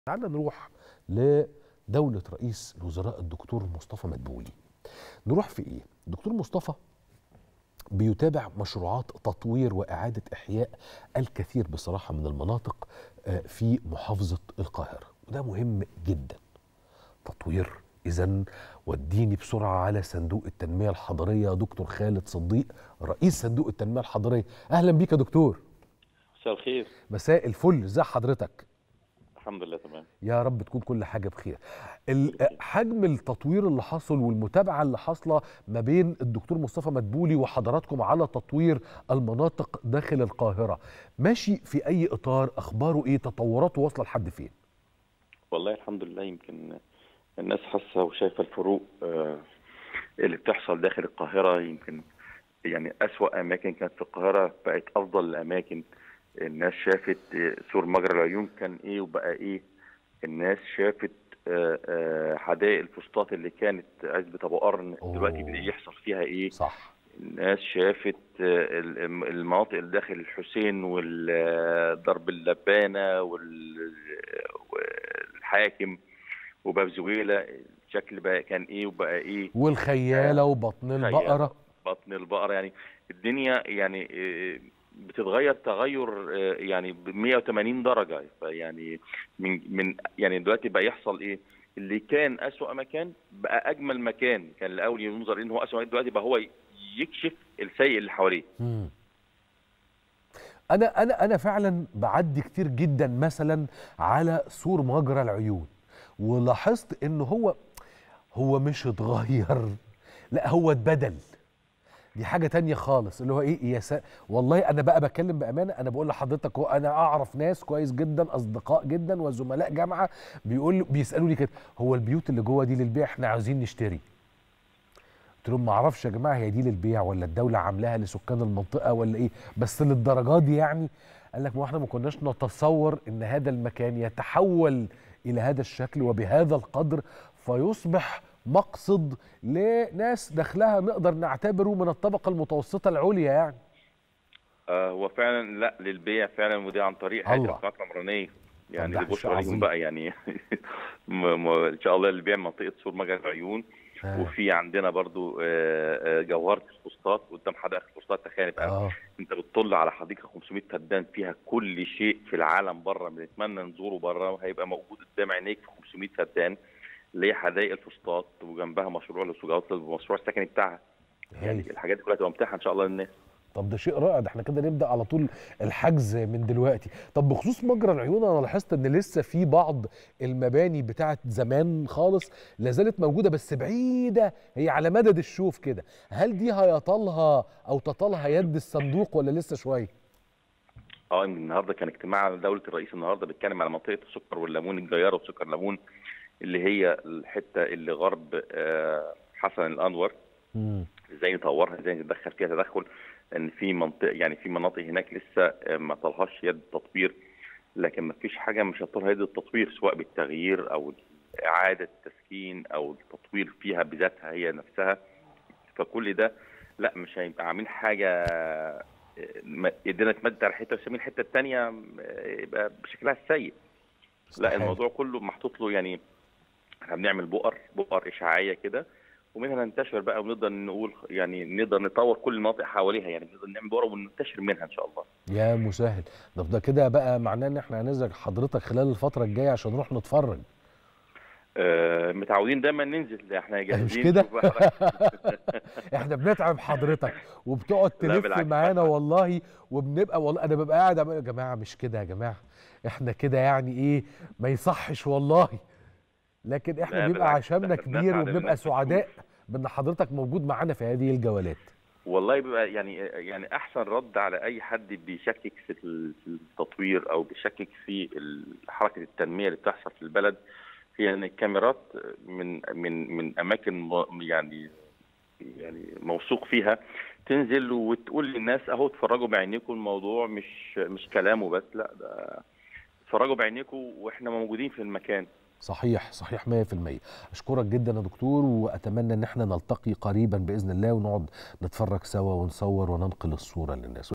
تعالى نروح لدولة رئيس الوزراء الدكتور مصطفى مدبولي نروح في ايه؟ الدكتور مصطفى بيتابع مشروعات تطوير وإعادة إحياء الكثير بصراحة من المناطق آه، في محافظة القاهرة وده مهم جدا تطوير إذا وديني بسرعة على صندوق التنمية الحضرية دكتور خالد صديق رئيس صندوق التنمية الحضرية أهلا بيك يا دكتور مساء الخير مساء الفل ازي حضرتك الحمد لله تمام يا رب تكون كل حاجة بخير ال- حجم التطوير اللي حصل والمتابعة اللي حاصلة ما بين الدكتور مصطفى مدبولي وحضراتكم على تطوير المناطق داخل القاهرة ماشي في أي إطار أخباره إيه تطوراته واصلة لحد فين والله الحمد لله يمكن الناس حاسه وشايفه الفروق آه، اللي بتحصل داخل القاهره يمكن يعني أسوأ أماكن كانت في القاهرة بقت أفضل الأماكن الناس شافت آه، سور مجرى العيون كان إيه وبقى إيه الناس شافت آه، آه، حدائق الفسطاط اللي كانت عزبة أبو قرن دلوقتي أوه. بدأ يحصل فيها إيه صح الناس شافت آه، ال- المناطق اللي داخل الحسين والضرب اللبانة وال- والحاكم وباب زويلة الشكل بقى كان ايه وبقى ايه والخيالة وبطن خيالة. البقرة بطن البقرة يعني الدنيا يعني آه، بتتغير تغير آه، يعني ب 180 درجة فيعني من من يعني دلوقتي بقى يحصل ايه اللي كان أسوأ مكان بقى أجمل مكان كان الأول ينظر إن هو أسوأ مكان دلوقتي بقى هو يكشف السيء اللي حواليه مم. انا انا انا فعلا بعدي كتير جدا مثلا على سور مجرى العيون ولاحظت ان هو هو مش اتغير لا هو اتبدل دي حاجة تانية خالص اللي هو ايه يا سا... والله انا بقى بتكلم بامانه انا بقول لحضرتك هو انا اعرف ناس كويس جدا اصدقاء جدا وزملاء جامعه بيقول بيسالوني كده هو البيوت اللي جوه دي للبيع احنا عاوزين نشتري قلت لهم ما اعرفش يا جماعه هي دي للبيع ولا الدوله عاملاها لسكان المنطقه ولا ايه بس للدرجات دي يعني قال لك ما احنا ما كناش نتصور ان هذا المكان يتحول الى هذا الشكل وبهذا القدر فيصبح مقصد لناس دخلها نقدر نعتبره من الطبقه المتوسطه العليا يعني آه هو فعلا لا للبيع فعلا ودي عن طريق هيئه الله. القناه العمرانيه يعني ده دي شيء بشرى عظيم. ليهم بقى يعني م- م- ان شاء الله اللي بيع منطقه سور مجرى العيون آه. وفي عندنا برضو آه، آه، جوهره الفسطاط قدام حدائق الفسطاط تخيل بقى اه انت بتطل على حديقه 500 فدان فيها كل شيء في العالم بره بنتمنى نزوره بره وهيبقى موجود قدام عينيك في 500 فدان اللي هي حدائق الفسطاط وجنبها مشروع للسجارات المشروع السكني بتاعها يعني هايل. الحاجات دي كلها تبقى متاحه ان شاء الله للناس طب ده شيء رائع ده احنا كده نبدا على طول الحجز من دلوقتي طب بخصوص مجرى العيون انا لاحظت ان لسه في بعض المباني بتاعت زمان خالص لا زالت موجوده بس بعيده هي على مدد الشوف كده هل دي هيطالها او تطالها يد الصندوق ولا لسه شويه اه النهارده كان اجتماع دوله الرئيس النهارده بيتكلم على منطقه السكر والليمون الجياره وسكر الليمون اللي هي الحته اللي غرب آه، حسن الانور مم. ازاي نطورها ازاي نتدخل فيها تدخل ان في منطقه يعني في مناطق هناك لسه آه، ما طالهاش يد تطوير لكن ما فيش حاجه مش هتطولها يد التطوير سواء بالتغيير او اعاده تسكين او التطوير فيها بذاتها هي نفسها فكل ده لا مش هيبقى عاملين حاجه آه، ما- ايدينا تمد على حته وسامين الحته الثانيه يبقى بشكلها السيء لا استحالة. الموضوع كله محطوط له يعني احنا بنعمل بؤر بؤر اشعاعيه كده ومنها ننتشر بقى ونقدر نقول يعني نقدر نطور كل المناطق حواليها يعني نقدر نعمل بؤر وننتشر منها ان شاء الله يا مسهل طب ده كده بقى معناه ان احنا هنزعج حضرتك خلال الفتره الجايه عشان نروح نتفرج آه متعودين دايما ننزل احنا جاهزين كده؟ نشوف بقى. احنا بنتعب حضرتك وبتقعد لا تلف بالعكس. معانا والله وبنبقى والله انا ببقى قاعد أعمل- يا جماعه مش كده يا جماعه احنا كده يعني ايه ما يصحش والله لكن احنا لا بيبقى بالعكس، عشمنا احنا كبير بنسعد وبنبقى الناس بتشوف. سعداء بان حضرتك موجود معانا في هذه الجولات والله بيبقى يعني يعني احسن رد على اي حد بيشكك في ال- في التطوير او بيشكك في ال- حركه التنميه اللي بتحصل في البلد هي ان الكاميرات من من من اماكن م- يعني يعني موثوق فيها تنزل وتقول للناس اهو اتفرجوا بعينيكم الموضوع مش مش كلامه بس لا ده اتفرجوا بعينيكم واحنا موجودين في المكان صحيح صحيح 100% اشكرك جدا يا دكتور واتمنى ان احنا نلتقي قريبا باذن الله ونقعد نتفرج سوا ونصور وننقل الصوره للناس